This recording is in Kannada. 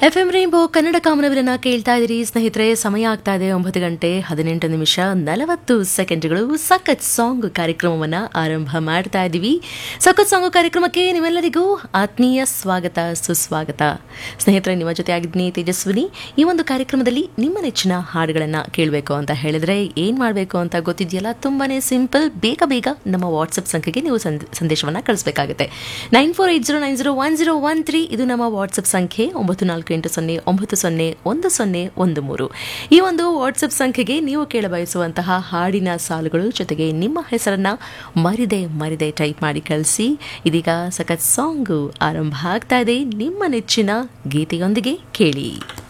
ಎಫ್ ಎಂ ರೈನ್ಬೋ ಕನ್ನಡ ಕಾಮನವಿರನ್ನ ಕೇಳ್ತಾ ಇದ್ದೀರಿ ಸ್ನೇಹಿತರೆ ಸಮಯ ಆಗ್ತಾ ಇದೆ ಒಂಬತ್ತು ಗಂಟೆ ಹದಿನೆಂಟು ನಿಮಿಷ ನಲವತ್ತು ಸೆಕೆಂಡ್ಗಳು ಸಖತ್ ಸಾಂಗ್ ಕಾರ್ಯಕ್ರಮವನ್ನ ಆರಂಭ ಮಾಡ್ತಾ ಇದ್ದೀವಿ ಸಖತ್ ಸಾಂಗ್ ಕಾರ್ಯಕ್ರಮಕ್ಕೆ ನಿಮ್ಮೆಲ್ಲರಿಗೂ ಆತ್ಮೀಯ ಸ್ವಾಗತ ಸುಸ್ವಾಗತ ಸ್ನೇಹಿತರೆ ನಿಮ್ಮ ಜೊತೆ ಆಗಿದ್ದೀನಿ ತೇಜಸ್ವಿನಿ ಈ ಒಂದು ಕಾರ್ಯಕ್ರಮದಲ್ಲಿ ನಿಮ್ಮ ನೆಚ್ಚಿನ ಹಾಡುಗಳನ್ನ ಕೇಳಬೇಕು ಅಂತ ಹೇಳಿದ್ರೆ ಏನ್ ಮಾಡಬೇಕು ಅಂತ ಗೊತ್ತಿದೆಯಲ್ಲ ತುಂಬಾನೇ ಸಿಂಪಲ್ ಬೇಗ ಬೇಗ ನಮ್ಮ ವಾಟ್ಸಪ್ ಸಂಖ್ಯೆಗೆ ನೀವು ಸಂದ್- ಸಂದೇಶವನ್ನ ಕಳಿಸಬೇಕಾಗುತ್ತೆ nine four eight zero nine zero one zero one three ಇದು ನಮ್ಮ ವಾಟ್ಸಪ್ ಸಂಖ್ಯೆ ಒಂಬತ್ತು ನಾಲ್ಕು ಎಂಟು ಸೊನ್ನೆ ಒಂಬತ್ತು ಸೊನ್ನೆ ಒಂದು ಸೊನ್ನೆ ಒಂದು ಮೂರು ಈ ಒಂದು ವಾಟ್ಸಪ್ ಸಂಖ್ಯೆಗೆ ನೀವು ಕೇಳಬಯಸುವಂತಹ ಹಾಡಿನ ಸಾಲುಗಳು ಜೊತೆಗೆ ನಿಮ್ಮ ಹೆಸರನ್ನ ಮರಿದೆ ಮರಿದೆ ಟೈಪ್ ಮಾಡಿ ಕಳಿಸಿ ಇದೀಗ ಸಖತ್ ಸಾಂಗು ಆರಂಭ ಆಗ್ತಾ ಇದೆ ನಿಮ್ಮ ನೆಚ್ಚಿನ ಗೀತೆಯೊಂದಿಗೆ ಕೇಳಿ